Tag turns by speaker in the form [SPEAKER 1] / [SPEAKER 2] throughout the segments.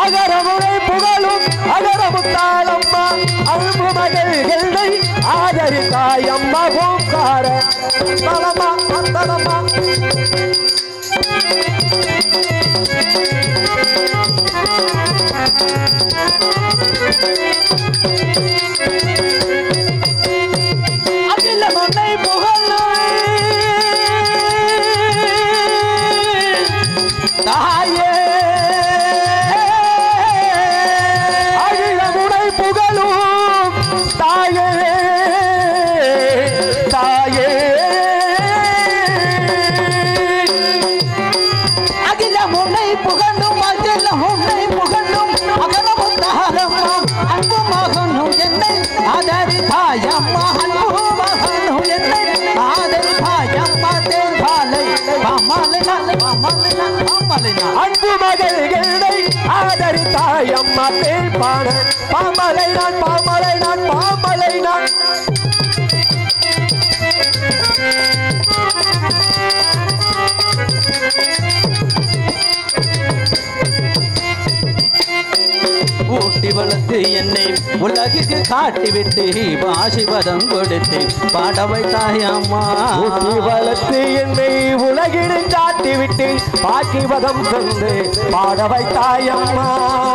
[SPEAKER 1] அகரமுறை புகழும் அகரமுத்தாளம்மா அன்பு மகள்களை ஆதரித்தாய் அம்மா ஓங்கார தலமா தலமா அகில முன்னை புகழும் தாயே அகில முனை புகழும் தாயே தாயே
[SPEAKER 2] அகில முன்னை புகழும் அகில முன்னை புகழும் அகரமும் தாரம்மா அன்பு மகனும் என்னை ஆதரித்தாயம்மா அன்பு மகனும் என்னை ஆதரித்தாயம்மா தேர்காலை பாமாலை நாள் பாமாலை நாள் பாமாலை நாள்
[SPEAKER 1] அன்பு மகள்களை ஆதரித்தாய் அம்மா தேய்ப்பான பாமலை நான் பாமலை நான் பாமலை நான்
[SPEAKER 2] ஊட்டி வளர்த்து என்னை உலகுக்கு காட்டிவிட்டு பாசிபதம் கொடுத்து பாட வைத்தாயம்மா
[SPEAKER 1] ஊட்டி வளர்த்து என்னை உலகினில் காட்டி விட்டு பாக்கிவதம் தந்து பாட வைத்தாய் அம்மா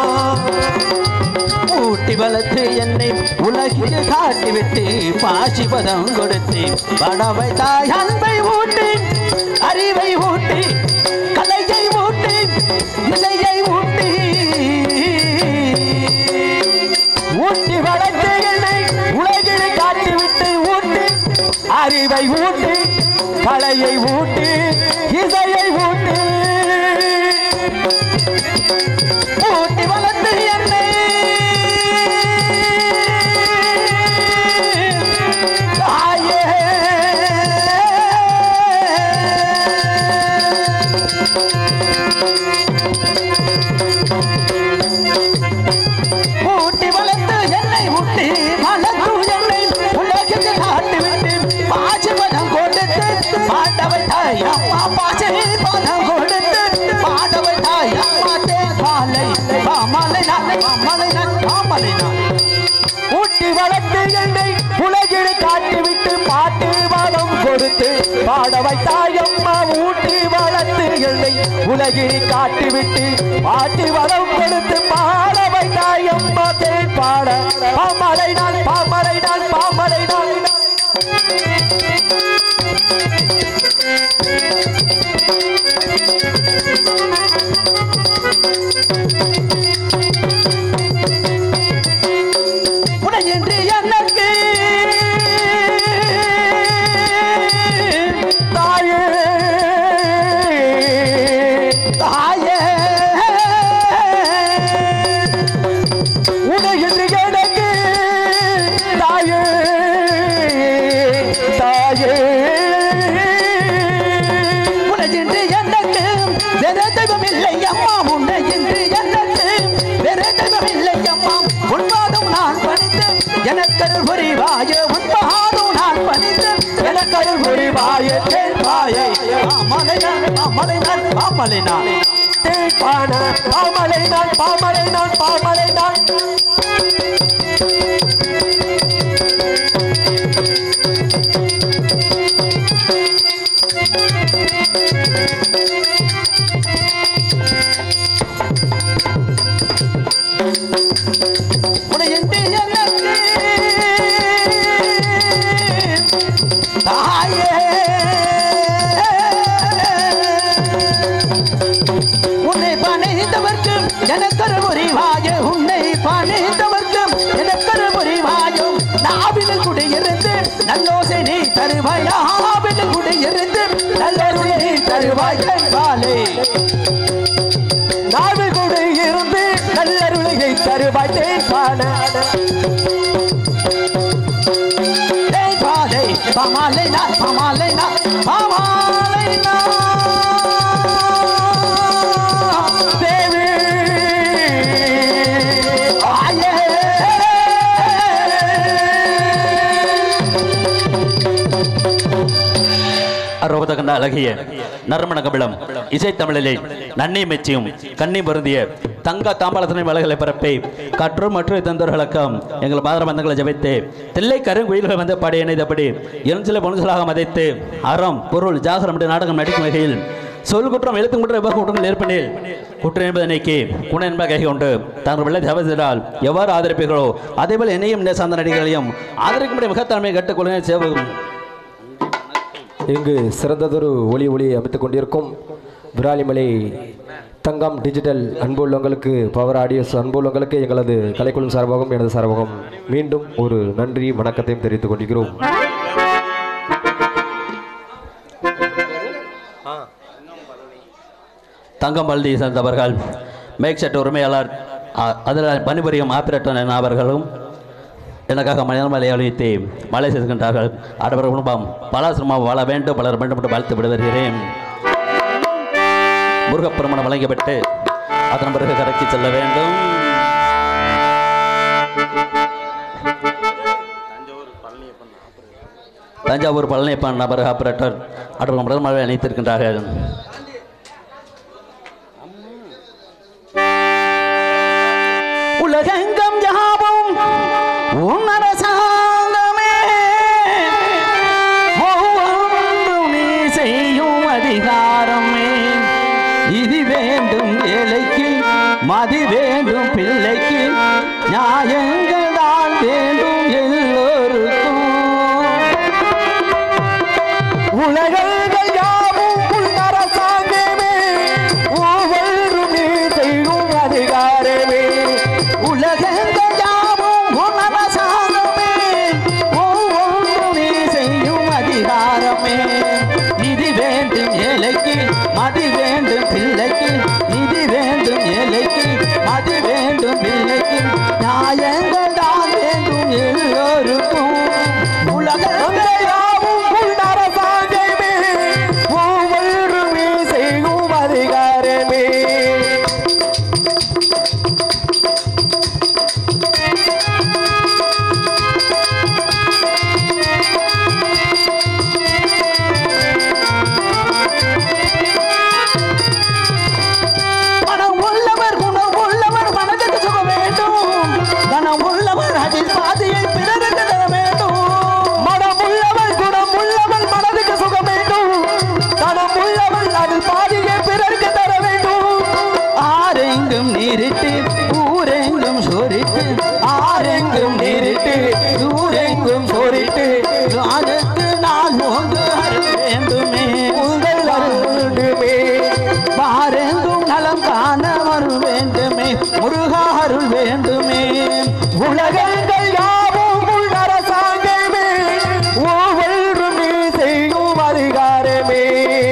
[SPEAKER 2] ஊட்டி வளர்த்து என்னை உலகிற்கு காட்டிவிட்டு பாசிபதம் கொடுத்து பாட வைத்தாய் அன்பை ஊட்டி அறிவை ஊட்டி கலையை ஊட்டி இசையை ஊட்டி
[SPEAKER 1] ஊட்டி வளர்த்து என்னை உலகினில் காட்டி விட்டு ஊட்டி அறிவை ஊட்டி கலையை ஊட்டி இசையை ஊட்டி
[SPEAKER 2] ஊட்டி வளர்த்து என்னை
[SPEAKER 1] தாயே
[SPEAKER 2] ஊட்டி வளர்த்து என்னை ஊட்டி வளர்த்து என்னை உலகிற்கு காட்டிவிட்டு பாசிபதம் கொடுத்து பாட வைத்தாய் அம்மா பாசி பதம் கொடுத்து பாட வைத்தாய் அம்மா தேகாலை பாமலை நாளை பாமலை நாள் பாமலை நாள்
[SPEAKER 1] ஊட்டி வளர்த்து என்னை உலகில் காட்டிவிட்டு பாட்டு வளம் கொடுத்து பாட வைத்தாய் அம்மா ஊட்டி வளர்த்து என்னை உலகில் காட்டிவிட்டு பாட்டு வளம் கொடுத்து பாட வைத்தாய் அம்மா தேன் பாட பாமலை நான் பாமலை நான் பாமலை நான்
[SPEAKER 2] உடையின்றி எனக்கு
[SPEAKER 1] தாயே
[SPEAKER 2] தாயே
[SPEAKER 1] உனக்கு எனக்கு தாயே தாயே
[SPEAKER 2] உனஜின்றி எனக்கு வேற தெய்வம் இல்லை அம்மா உன்னையின்றி எனக்கு வேற தெய்வம் இல்லை அம்மா உன்பாதும் நான் பணித்து எனக்கருள் புரிவாய உன்பாதும் நான் பணித்து எனக்கருள் புரிவாய தேர்வாயை மாமலை நான் மாமலை நான் மாமலை நான்
[SPEAKER 1] தேய்ப்பான பாமலை நான் பாமலை நான் பாமலை நான்
[SPEAKER 2] உனையின்றி எனக்கு தாயே உன்னை பணிந்தவர்க்கு எனக்கரு புரிவாய உன்னை பணிந்தவர்க்கும் எனக்கரு புரிவாயும் நாவினில் குடியிருந்து நல்லோசை நீ தருவாய் நாவினில் குடியிருந்து நல்லோசை நீ தருவாய் காலை
[SPEAKER 1] நாடு கொடு இருந்து நல்லருளையை தருவாய் தேய்ப்பான
[SPEAKER 2] பாலை பமாலை நான் பமாலை நான் பமாலை நான்
[SPEAKER 1] தேவி
[SPEAKER 2] ஆயே
[SPEAKER 3] அறுபதகண்ட அழகிய நறுமண கபிலம் இசை தமிழிலே நன்னி மெச்சியும் கண்ணி பொருந்திய தங்க தாம்பாளத்தினை மலைகளை பரப்பி கற்றும் மற்றும் தந்தோர்களுக்கும் எங்கள் பாதர பந்தங்களை ஜபித்து தில்லை கருங்குயில்கள் வந்து பாடி இணைந்தபடி இரண்டு பொன்சலாக மதைத்து அறம் பொருள் ஜாகரம் என்ற நாடகம் நடிக்கும் வகையில் சொல் குற்றம் எழுத்து குற்றம் விபக குற்றங்கள் ஏற்பனில் குற்றம் என்பதை நீக்கி குண என்பதை கை கொண்டு தாங்கள் வெள்ளை தவறால் எவ்வாறு ஆதரிப்பீர்களோ அதேபோல் என்னையும் இந்த சார்ந்த நடிகர்களையும் ஆதரிக்கும்படி மிகத்தன்மையை கட்டுக்கொள்ள சேவகம்
[SPEAKER 1] இங்கு சிறந்ததொரு ஒளி ஒளி அமைத்துக் கொண்டிருக்கும் விராலிமலை தங்கம் டிஜிட்டல் அன்புள்ளவங்களுக்கு பவர் ஆடியோஸ் அன்புள்ளவங்களுக்கு எங்களது கலைக்குழு சார்பாகவும் எனது சார்பாகவும் மீண்டும் ஒரு நன்றி வணக்கத்தையும் தெரிவித்துக் கொண்டிருக்கிறோம்
[SPEAKER 3] தங்கம் பல்தி சேர்ந்தவர்கள் மேக் செட் உரிமையாளர் அ- அதில் பணிபுரியும் ஆப்பிரட்டன் அவர்களும் எனக்காக மலை அழித்து மலை செய்கின்றார்கள் ஆடவர் குடும்பம் பலாசிரமம் வாழ வேண்டும் பலர் வேண்டும் என்று வாழ்த்து விட வருகிறேன் முருகப்பெருமணம் வழங்கப்பட்டு அதன் பிறகு கரைக்கு செல்ல வேண்டும் தஞ்சாவூர் பழனியப்பன் நபர் ஆபரேட்டர் ஆடவர் முதல் மழை அணித்திருக்கின்றார்கள்
[SPEAKER 2] உலகெங்கும் யாவும் உன் அரசாங்கமே ஒவ்வொன்றும் நீ செய்யும் அதிகாரமே இது வேண்டும் ஏழைக்கு மதி வேண்டும் பிள்ளைக்கு நியாயங்கள் தான் வேண்டும் எல்லோருக்கும்
[SPEAKER 1] உலகங்கள் யாவும் உன் அரசாங்கமே ஒவ்வொன்றும் நீ செய்யும் அதிகாரமே
[SPEAKER 2] உலகெங்கும் யாவும் உன் அரசாங்கமே ஒவ்வொன்றும் நீ செய்யும் அதிகாரமே நிதி வேண்டும் ஏழைக்கு மதி வேண்டும் பிள்ளைக்கு நிதி வேண்டும் ஏழைக்கு மதி வேண்டும் பிள்ளைக்கு நியாயங்கள் தான் வேண்டும் எல்லோருக்கும் உலகங்கள்
[SPEAKER 1] யாவும் உன் அரசாங்கமே ஒவ்வொன்றும் நீ செய்யும் அதிகாரமே
[SPEAKER 2] மனம் உள்ளவர் குணம் உள்ளவர் மனதுக்கு சுக வேண்டும் கணம் உள்ளவர் அதில் பாதியை பிறருக்கு தர வேண்டும்
[SPEAKER 1] மனம் உள்ளவள் குணம் உள்ளவள் மனதுக்கு சுகம் வேண்டும் தனம் உள்ளவள் அதில் பாதியை பிறருக்கு தர வேண்டும்
[SPEAKER 2] ஆரெங்கும் நீரிட்டு ஊரெங்கும் சோரிட்டு ஆரெங்கும் நீரிட்டு ஊரெங்கும் சோரிட்டு நாளுக்கு நாள் ஓங்கு அருள் வேண்டுமே
[SPEAKER 1] உங்கள் அருளுமே
[SPEAKER 2] பாரெங்கும் நலம் காண வரும் வேண்டுமே முருகா அருள் வேண்டுமே
[SPEAKER 1] உலகங்கள் யாவும் உள் அரசாங்கமே ஒவ்வொன்றும் நீ செய்யும் அதிகாரமே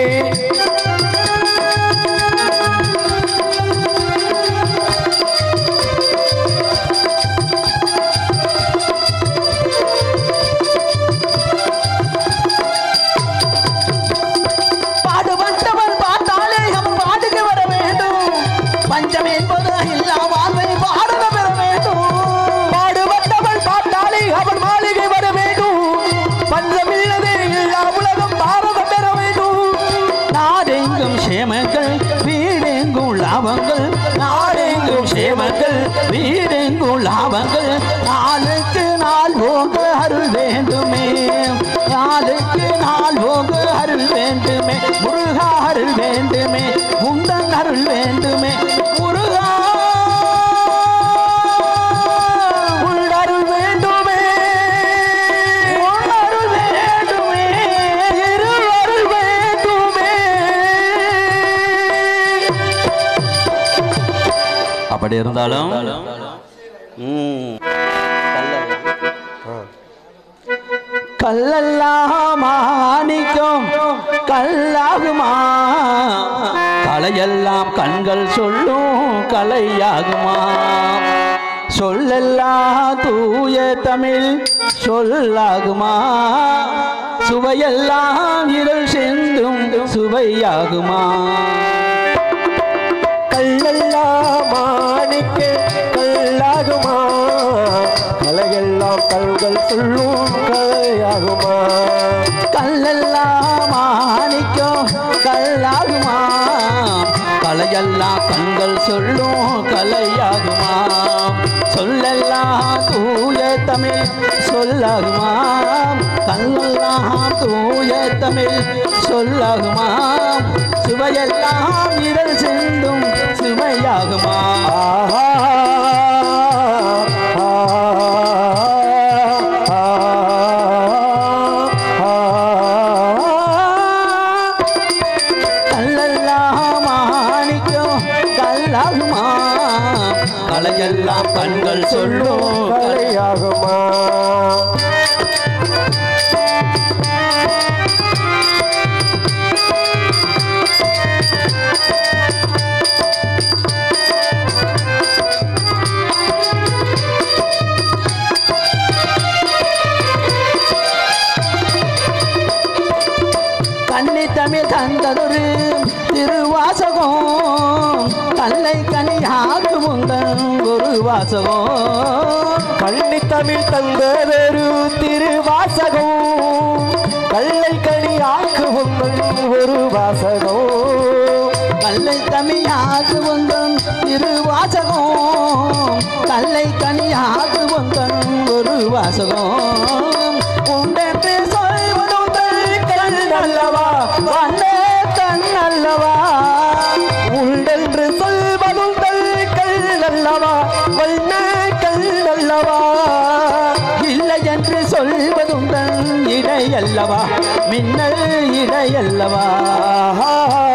[SPEAKER 2] பாடுபட்டவன் பார்த்தாலே எம் பாட்டுக்கு வர வேண்டும் பஞ்சம் என்பது இல்லா வாழ்வை பாடல பெற வேண்டும்
[SPEAKER 1] பாடுபட்டவள் பார்த்தாலே அவன் மாளிகை வர வேண்டும் பஞ்சமில்லதே எல்லா உலகம் பாரதம் பெற வேண்டும்
[SPEAKER 2] நாடெங்கும் சேமங்கள் வீடெங்கும் லாபங்கள் நாடெங்கும் சேமங்கள் வீடெங்கும் லாபங்கள் நாளுக்கு நாள் போக அருள் வேண்டுமே நாளுக்கு நாள் போக அருள் வேண்டுமே முருகா அருள் வேண்டுமே உந்தன் அருள் வேண்டுமே முருகா
[SPEAKER 1] உள் அருள் வேண்டுமே
[SPEAKER 2] உன் அருள் வேண்டுமே
[SPEAKER 1] இரு அருள் வேண்டுமே
[SPEAKER 3] அப்படி இருந்தாலும் ம்,
[SPEAKER 2] கல்லெல்லாம் மாணிக்கம் கல்லாகுமா கலையெல்லாம் கண்கள் சொல்லும் கலையாகுமா சொல்லெல்லாம் தூய தமிழ் சொல்லாகுமா சுவையெல்லாம் இருள் செந்தும் சுவையாகுமா
[SPEAKER 1] கல்லெல்லாம் மாணிக்க கல்லாகுமா கலையெல்லாம் கல்கள் சொல்லும் கலையாகுமா
[SPEAKER 2] கல்லெல்லாம் மாணிக்கம் கல்லாகுமா கலையெல்லாம் கண்கள் சொல்லும் கலையாகுமா சொல்லெல்லாம் தூய தமிழ் சொல்லாகுமா கண்ணெல்லாம் தூய தமிழ் சொல்லாகுமா சுவையெல்லாம் இதழ் சிந்தும் சுவையாகுமா
[SPEAKER 1] ஆஹா
[SPEAKER 2] கல்லெல்லாம் மாணிக்கம் கல்லாகுமா கலையெல்லாம் கண்கள் சொல்லும்
[SPEAKER 1] கலையாகுமா
[SPEAKER 2] கண்ணி தமிழ் தந்ததொரு திருவாசகம் கல்லை கனியாக முந்தன் ஒரு வாசகம்
[SPEAKER 1] கண்ணி தமிழ் தந்ததொரு திருவாசகம் கல்லை கனி ஆக்குவும் ஒரு வாசகம்
[SPEAKER 2] கல்லை தமிழாக முந்தன் திருவாசகம் கல்லை கனியாக முந்தன் ஒரு வாசகம் உண்டென்று சொல்வதும் கண் அல்லவா வந்தே கண் அல்லவா
[SPEAKER 1] உண்டென்று சொல்வதும் கல் அல்லவா வண்ண கல் அல்லவா
[SPEAKER 2] இல்லை என்று சொல்வதும் தன் இடையல்லவா மின்னல் இடையல்லவா
[SPEAKER 1] ஆஹா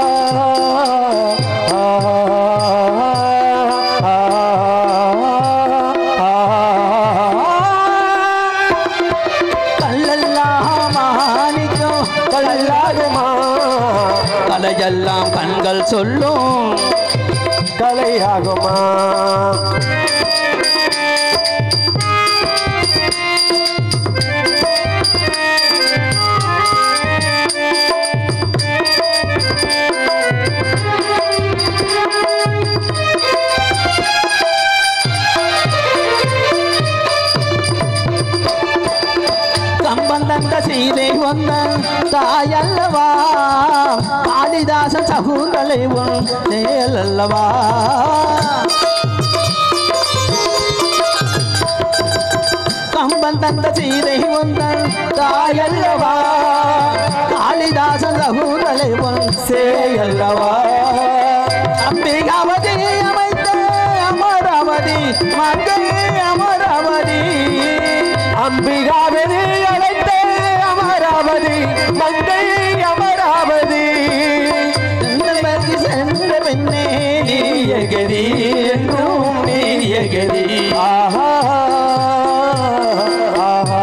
[SPEAKER 2] கல்லெல்லாம் மாணிக்கம்
[SPEAKER 1] கல்லாகுமா
[SPEAKER 2] கலையெல்லாம் கண்கள் சொல்லும்
[SPEAKER 1] கலையாகுமா
[SPEAKER 2] கம்பந்தந்த சீதை வந்த தாயல்லவா காளிதாச சகுந்தலை உன் செயலல்லவா கம்பன் தந்த சீதை வந்த தாயல்லவா காளிதாசன் ரகுதலை உன் செயல்லவா அம்பிகாவதி அமைத்த அமராவதி மங்கை அமராவதி
[SPEAKER 1] அம்பிகாவதி அழைத்த அமராவதி மங்கை அமராவதி
[SPEAKER 2] சென்றவர்க்கு சென்ற பெண்ணே நீயகதி என்றும் நீயகதி
[SPEAKER 1] ஆஹா ஆஹா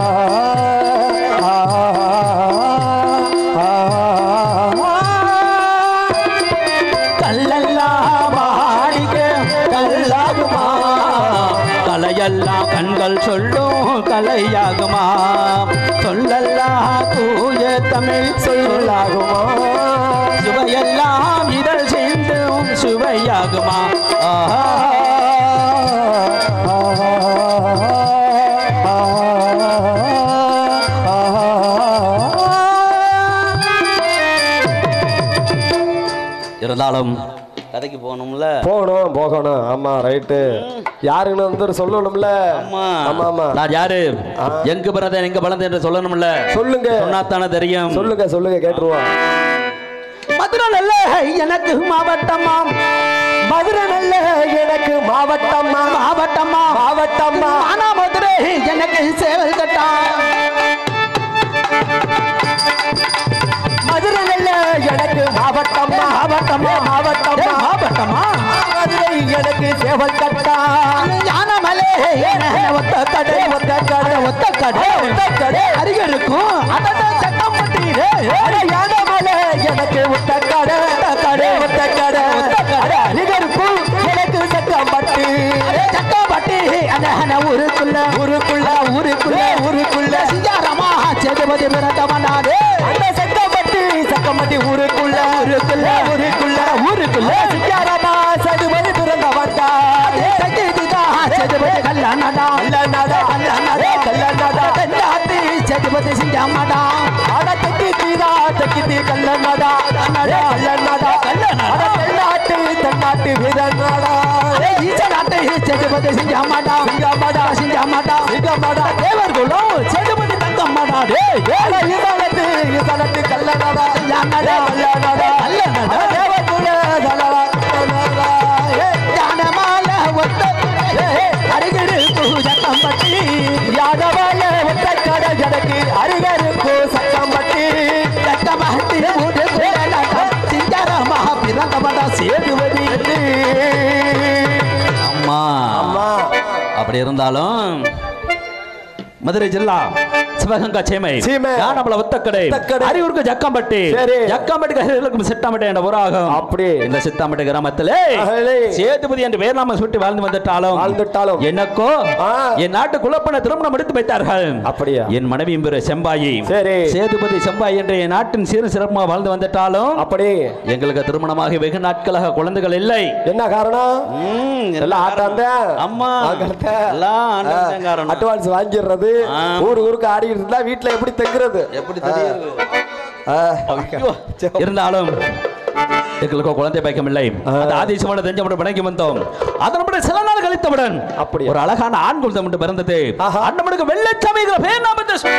[SPEAKER 2] கல்லெல்லாம் மாடிக்க கல்லாகுமா கலையெல்லாம் கண்கள் சொல்லும் கலையாகுமா சொல்லெல்லாம் தூய தமிழ் சொல்லாகுமா சுவையெல்லாம் இதழ் சேர்ந்தும் சுவையாகுமா ஆஹா
[SPEAKER 3] இருந்தாலும் கதைக்கு போகணும்ல
[SPEAKER 1] போகணும் போகணும் ஆமா ரைட்டு யாருன்னு வந்து சொல்லணும்ல
[SPEAKER 3] ஆமா
[SPEAKER 1] ஆமா ஆமா
[SPEAKER 3] நான் யாரு எங்க பிறந்த எங்க வளர்ந்த என்று சொல்லணும்ல
[SPEAKER 1] சொல்லுங்க
[SPEAKER 3] சொன்னாத்தானே தெரியும்
[SPEAKER 1] சொல்லுங்க சொல்லுங்க கேட்டுருவோம்
[SPEAKER 2] மதுரை நல்ல எனக்கு மாவட்டமாம்
[SPEAKER 1] மதுரை நல்ல எனக்கு மாவட்டம்மா
[SPEAKER 2] மாவட்டமா
[SPEAKER 1] மாவட்டம்மா
[SPEAKER 2] ஆனா மதுரை எனக்கு சேவல் கட்டா
[SPEAKER 1] மதுரை நல்ல எனக்கு மாவட்டம்மா மாவட்டம்மா மாவட்டம்மா
[SPEAKER 2] மாவட்டமா
[SPEAKER 1] மதுரை எனக்கு சேவல் கட்டா
[SPEAKER 2] ஞானமலே ஒத்த கடை
[SPEAKER 1] ஒத்த கடை
[SPEAKER 2] ஒத்த கடை
[SPEAKER 1] ஒத்த கடை
[SPEAKER 2] அருகே இருக்கும் அதோட சட்டம் பட்டியிலே
[SPEAKER 1] அட யானமலை எனக்கு ஒத்த கடை கடை ஒத்த கடை
[SPEAKER 2] ஒத்த கடை.
[SPEAKER 1] அட அருகருக்கும் எனக்கு சட்டம் பட்டு
[SPEAKER 2] சட்டம் பட்டி அந்த ஊருக்குள்ள
[SPEAKER 1] ஊருக்குள்ள
[SPEAKER 2] ஊருக்குள்ள
[SPEAKER 1] ஊருக்குள்ள
[SPEAKER 2] சிங்காரமா சேதுபதி பிறந்தவனாரே
[SPEAKER 1] அந்த சட்டப்பட்டு சட்டமட்டி ஊருக்குள்ள ஊருக்குள்ள ஊருக்குள்ள
[SPEAKER 2] ஊருக்குள்ள
[SPEAKER 1] சிக்காரமா சடுமதி பிறந்த வந்தா
[SPEAKER 2] சேதுபதி கல்யாணடா
[SPEAKER 1] கல்லநாதா கல்லநாதா கல்லநாதா
[SPEAKER 2] தென்னாட்டு சேதுபதி சிங்கமாடா
[SPEAKER 1] அட தெக்கி தீரா தெக்கி தீ கல்லநாதா கல்லநாதா கல்லநாதா கல்லநாதா தென்னாட்டு நாட்டு வீரனாடா
[SPEAKER 2] ஈச நாட்டை சேதுபதி சிங்கம்மாடா
[SPEAKER 1] சிங்கம்மாடா.
[SPEAKER 2] சிங்கம்மாடா
[SPEAKER 1] சிங்கம்மாடா.
[SPEAKER 2] தேவர் குலம் சேதுபதி தங்கம்மாடா டேய்
[SPEAKER 1] ஏல ஈசானத்து ஈசானத்து கல்லனாடா
[SPEAKER 2] கல்லனடா.
[SPEAKER 1] கல்லனாடா
[SPEAKER 2] கல்லனடா.
[SPEAKER 1] தேவகுல கல்லனா கல்லனா ஏ
[SPEAKER 2] ஞானமால ஒத்த அருகிடு பூஜக்கம்பட்டி
[SPEAKER 1] யாதவால ஒத்த கடை ஜடக்கு அருகருக்கு சக்கம்பட்டி
[SPEAKER 2] ரத்தமட்டி மூன்று குடலாட்டம் சிங்காரமா பிறந்தவடா சேதுபதி
[SPEAKER 3] அம்மா
[SPEAKER 1] அம்மா
[SPEAKER 3] அப்படி இருந்தாலும் மதுரை ஜில்லா சிவகங்கா சேமை
[SPEAKER 1] சீமை.
[SPEAKER 3] யானபல ஒத்தக்கடை
[SPEAKER 1] ஒத்தக்கடை.
[SPEAKER 3] அரியூருக்கு ஜக்கம்பட்டி
[SPEAKER 1] சரி.
[SPEAKER 3] ஜக்கம்பட்டி கரையிலும் சித்தாம்பட்டி என்ற ஊராகும்
[SPEAKER 1] அப்படி.
[SPEAKER 3] இந்த சித்தாம்பட்டி கிராமத்திலே
[SPEAKER 1] அகலே.
[SPEAKER 3] சேதுபதி என்று பேர் நாம சுட்டி வாழ்ந்து வந்துட்டாலும்
[SPEAKER 1] வாழ்ந்துட்டாலும்.
[SPEAKER 3] எனக்கோ
[SPEAKER 1] ஆ.
[SPEAKER 3] என் நாட்டு குலப்பன திருமணம் எடுத்து வைத்தார்கள்
[SPEAKER 1] அப்படியா?
[SPEAKER 3] என் மனைவியும் பேரு செம்பாயி
[SPEAKER 1] சரி.
[SPEAKER 3] சேதுபதி செம்பாய் என்ற என் நாட்டின் சீர சிறப்பாக வாழ்ந்து வந்துட்டாலும்
[SPEAKER 1] அப்படி
[SPEAKER 3] எங்களுக்கு திருமணமாகி வெகு நாட்களாக குழந்தைகள் இல்லை
[SPEAKER 1] என்ன காரணம்
[SPEAKER 3] ம்,
[SPEAKER 1] எல்லாம் ஆட்டாந்தான்
[SPEAKER 3] அம்மா
[SPEAKER 1] ஆகறத.
[SPEAKER 3] எல்லாம் ஆண்டவன் தான் காரணம்.
[SPEAKER 1] அட்வான்ஸ் வாங்கிடுறது
[SPEAKER 3] ஆ.
[SPEAKER 1] ஊரு ஊருக்கு ஆடிக்கிட்டு இருந்தா வீட்டுல எப்படி தங்குறது
[SPEAKER 3] எப்படி தெரியுது?
[SPEAKER 1] ஆ.
[SPEAKER 3] ஐயோ. இருந்தாலும் எங்களுக்கு குழந்தை பாக்கியம் இல்லை அந்த ஆதிசமான தெஞ்சமுடன் பிணைக்கி வந்தோம் அதனுடைய சில நாள் கழித்தவுடன்
[SPEAKER 1] அப்படியா?
[SPEAKER 3] ஒரு அழகான ஆண் குழந்தை மட்டும் பிறந்தது
[SPEAKER 1] ஆஹா.
[SPEAKER 3] அண்ணமனுக்கு வெள்ளச்சாமிங்கிற பேர் நாமத்தை சு-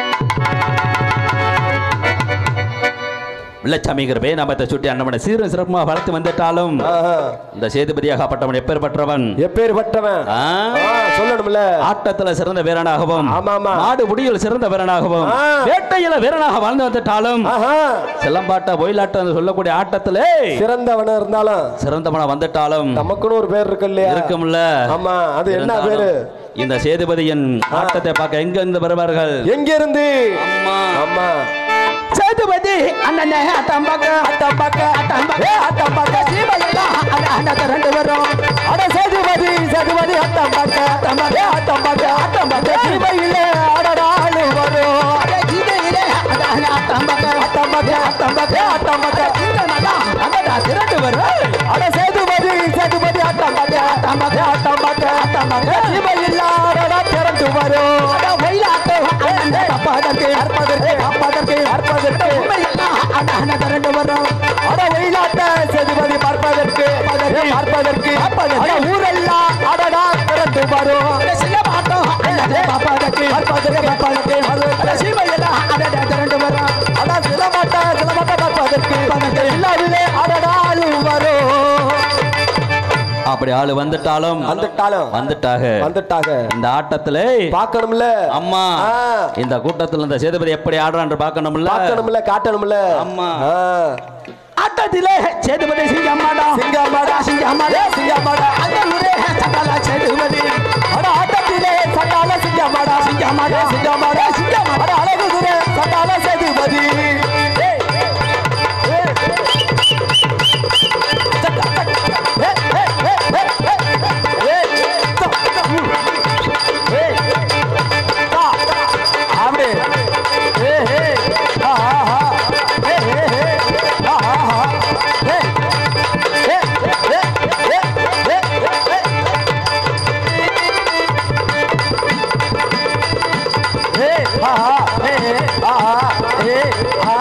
[SPEAKER 3] வெள்ளச்சாமிங்கிற பேர் நாமத்தை சுட்டி அண்ணமனை சீரும் சிறப்புமாக வளர்த்து வந்துட்டாலும்
[SPEAKER 1] ஆஹா.
[SPEAKER 3] இந்த சேதுபதியாகப்பட்டவன் எப்பேற்பட்டவன்
[SPEAKER 1] எப்பேற்பட்டவன்
[SPEAKER 3] ஆ?
[SPEAKER 1] ஆ, சொல்லணும்ல
[SPEAKER 3] ஆட்டத்துல சிறந்த வீரனாகவும்
[SPEAKER 1] ஆமா, ஆமா.
[SPEAKER 3] மாடு முடியில் சிறந்த வீரனாகவும்
[SPEAKER 1] ஆ.
[SPEAKER 3] வேட்டையில வீரனாக வாழ்ந்து வந்துட்டாலும்
[SPEAKER 1] ஆஹா
[SPEAKER 3] செல்லம்பாட்ட ஒயிலாட்டம் சொல்லக்கூடிய ஆட்டத்திலே
[SPEAKER 1] சிறந்தவன இருந்தாலும்
[SPEAKER 3] சிறந்தவனா வந்துட்டாலும்
[SPEAKER 1] நமக்குன்னு ஒரு பேர் இருக்கு இல்லையா
[SPEAKER 3] இருக்கும்ல
[SPEAKER 1] ஆமா அது என்ன
[SPEAKER 3] இருந்தாலும்
[SPEAKER 1] பேரு
[SPEAKER 3] இந்த சேதுபதியின் ஆட்டத்தை பார்க்க எங்க இருந்து வருவார்கள்
[SPEAKER 1] எங்க இருந்து
[SPEAKER 3] அம்மா
[SPEAKER 1] அம்மா
[SPEAKER 2] சேதுபதி அண்ணனே அட்டம்பாக்க
[SPEAKER 1] அட்டம்பாக்க
[SPEAKER 2] அட்டம்பாக்க
[SPEAKER 1] ஏ, அட்டம்பாக்க
[SPEAKER 2] சீமையெல்லாம் அண்ணன் ரெண்டு வரும்
[SPEAKER 1] அட சேதுபதி சேதுபதி அட்டம்பாக்க அட்டம்பாக்க அட்டம்பாக்க அட்டம்பாக்க சீமையில அடடாளு வரும்
[SPEAKER 2] கீதையிலே அண்ணன் அட்டம்பாக்க
[SPEAKER 1] அட்டம்பாக்க அட்டம்பாக்க அட்டம்பாக்க
[SPEAKER 2] திரண்டு வரும்
[SPEAKER 1] அட சேதுபதி சேதுபதி அட்டம்பாக்க அட்டம்பாக்க அட்டம்பாக்க அட்டம்பாக்க சீமையில அடடா திரண்டு வரும்
[SPEAKER 2] ஒயிலாட்டம் அண்ணன் தப்பாதற்கு
[SPEAKER 1] அற்பதற்கு அற்பதற்கு அற்பதற்கு
[SPEAKER 2] அண்ணன் ரெண்டு வரும்
[SPEAKER 1] அட வெயிலாட்ட சேதுபதி பார்ப்பதற்கு பார்ப்பதற்கு அட ஊரெல்லாம் அடடா திரண்டு வரும்
[SPEAKER 2] சில மாட்டோம் அண்ணன் பாப்பாதற்கு
[SPEAKER 1] பார்ப்பதற்கு பார்ப்பதற்கு
[SPEAKER 2] சீமையெல்லாம் அண்ணன் திரண்டு வரும்
[SPEAKER 1] அட சிலமாட்ட சிலமாட்ட பார்ப்பதற்கு எல்லாருமே அடடாலு வரும்
[SPEAKER 3] அப்படி ஆளு வந்துட்டாலும்
[SPEAKER 1] வந்துட்டாலும்
[SPEAKER 3] வந்துட்டாக
[SPEAKER 1] வந்துட்டாங்க
[SPEAKER 3] இந்த ஆட்டத்திலே
[SPEAKER 1] பார்க்கணும்ல
[SPEAKER 3] அம்மா
[SPEAKER 1] ஆ.
[SPEAKER 3] இந்த கூட்டத்தில் இந்த சேதுபதி எப்படி ஆடுறான்னு பார்க்கணும்ல
[SPEAKER 1] பார்க்கணும்ல காட்டணும்ல
[SPEAKER 3] அம்மா.
[SPEAKER 1] ஆ.
[SPEAKER 2] ஆட்டத்திலே சேதுபதி சிங்கம்மாடா
[SPEAKER 1] சிங்கம்மாடா
[SPEAKER 2] சிங்கம்மாடா
[SPEAKER 1] சிங்கம்மாடா
[SPEAKER 2] அந்த ஊரே சட்டாலா சேதுபதி
[SPEAKER 1] அட ஆட்டத்திலே சட்டால சிங்கம்மாடா சிங்கம்மாடா சிங்கம்மாடா சிங்கம்மாடா அட அழகு குதிரை சட்டால சேதுபதி ஏய், ஏய், சட்டா, சட்டா. ஏய், ஏய், ஏய், ஏய், ஏய், ஏய், சா, சா, ம். ஏய், சா, அப்படி. ஏய், ஏய், ஆ, ஆ, ஆ. ஏய், ஏய், ஏய், ஆ, ஆ, ஆ. ஏய், ஏய், ஏய், ஏய், ஏய், ஏய், ஏய். ஏய், ஆஹா, ஏய், ஏய், ஆஹா, ஏய்,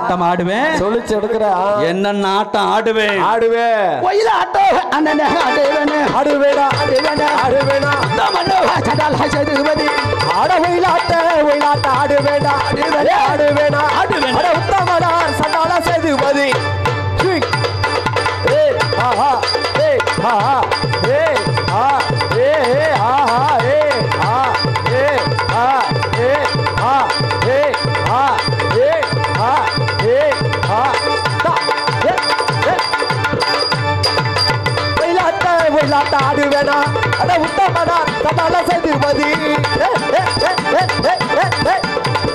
[SPEAKER 3] ஆட்டம் ஆடுவேன்
[SPEAKER 1] சொல்லிச்சு எடுக்கிற ஆ.
[SPEAKER 3] என்னென்ன ஆட்டம் ஆடுவேன்
[SPEAKER 1] ஆடுவே
[SPEAKER 2] ஒயில ஆட்டோ அண்ணனே ஆடுவேனே
[SPEAKER 1] ஆடுவேடா
[SPEAKER 2] ஆடுவேனே
[SPEAKER 1] ஆடுவேனா
[SPEAKER 2] தமனோ சடால் சேதுபதி
[SPEAKER 1] ஆட ஒயிலாட்ட ஒயிலாட்ட ஆடுவேடா ஆடுவேடா ஆடுவேனா
[SPEAKER 3] ஆடுவேனா.
[SPEAKER 1] அட உத்தமனா சண்டால சேதுபதி ஸ்வீ. ஏய் ஆஹா ஏய் ஆஹா ஏய் ஆ ஏய் ஏய் ஆஹா ஏய் ஆ ஏய் ஆ ஏய் ஆ ஏய் ஆ ஏய் ஆ ஏய் ஆ தா ஏ ஏ ஒயிலாட்ட ஒயிலாட்ட ஆடுவேனா அட உத்தமனா சண்டால சேதுபதி ஏ ஏ ஏ ஏ ஏ ஏ ஏ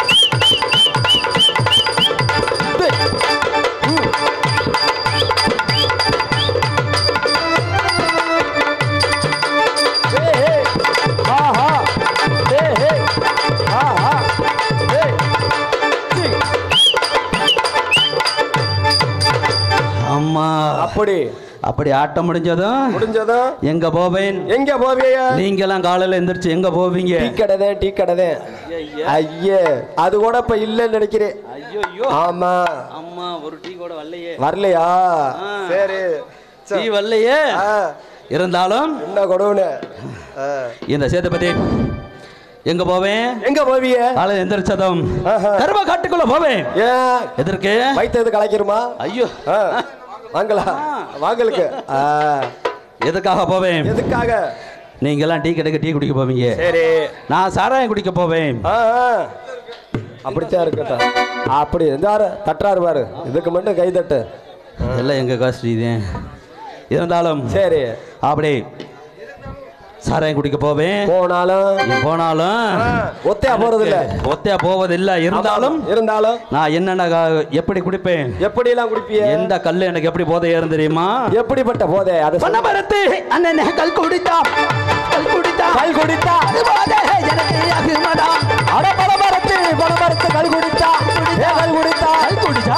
[SPEAKER 3] அம்மா
[SPEAKER 1] அப்படி
[SPEAKER 3] அப்படி ஆட்டம் முடிஞ்சதும்
[SPEAKER 1] முடிஞ்சதும்
[SPEAKER 3] எங்க போவேன்
[SPEAKER 1] எங்க போவியா
[SPEAKER 3] நீங்கெல்லாம் காலையில எந்திரிச்சு எங்க போவீங்க
[SPEAKER 1] டீ கடை டீ கடை ஐயே அது கூட இப்ப இல்லைன்னு நினைக்கிறேன்
[SPEAKER 3] ஐயோ
[SPEAKER 1] ஆமா
[SPEAKER 3] அம்மா ஒரு டீ கூட வரலையே
[SPEAKER 1] வரலையா
[SPEAKER 3] ஆ.
[SPEAKER 1] சரி
[SPEAKER 3] டீ வரலையே
[SPEAKER 1] ஆ,
[SPEAKER 3] இருந்தாலும்
[SPEAKER 1] என்ன கொடுன்னு
[SPEAKER 3] இந்த சேதுபதி எங்க போவேன்
[SPEAKER 1] எங்க போவிய
[SPEAKER 3] காலையில எந்திரிச்சதும்
[SPEAKER 1] ஆஹா.
[SPEAKER 3] கருவ காட்டுக்குள்ள போவேன்
[SPEAKER 1] ஏன்
[SPEAKER 3] எதற்கு
[SPEAKER 1] வயிற்று கலைக்கிறோமா
[SPEAKER 3] ஐயோ
[SPEAKER 1] ஆ, வாங்கலா வாங்கலுக்கு ஆ,
[SPEAKER 3] எதுக்காக போவேன்
[SPEAKER 1] எதுக்காக
[SPEAKER 3] நீங்க எல்லாம் டீ கடைக்கு டீ குடிக்க போவீங்க
[SPEAKER 1] சரி
[SPEAKER 3] நான் சாராயம் குடிக்க போவேன்
[SPEAKER 1] ஆ, ஆ. அப்படித்தான் இருக்கட்டும் அப்படி இருந்தாரு தட்டுறாரு பாரு இதுக்கு மட்டும் கை தட்டு
[SPEAKER 3] எல்லாம் எங்க காசு இது இருந்தாலும்
[SPEAKER 1] சரி
[SPEAKER 3] அப்படி சாராயம் குடிக்க போவேன்
[SPEAKER 1] போனாலும்
[SPEAKER 3] நீ போனாலும்
[SPEAKER 1] ஒத்தையா போறது இல்ல
[SPEAKER 3] ஒத்தையா போவதில்லை இருந்தாலும்
[SPEAKER 1] இருந்தாலும்
[SPEAKER 3] நான் என்னென்ன கா- எப்படி குடிப்பேன்
[SPEAKER 1] எப்படி எல்லாம் குடிப்பிய
[SPEAKER 3] எந்த கல்லு எனக்கு எப்படி போதை ஏறும் தெரியுமா
[SPEAKER 1] எப்படிப்பட்ட போதே அதை சொல்லு.
[SPEAKER 2] பணமரத்து அண்ணனே கல் குடித்தா கல் குடித்தா
[SPEAKER 1] கல் குடித்தா
[SPEAKER 2] அது போதே எனக்கு அகுமடா
[SPEAKER 1] அட பணமரத்து பணமரத்து கல் குடித்தா ஏ கல் குடித்தா
[SPEAKER 2] கல் குடித்தா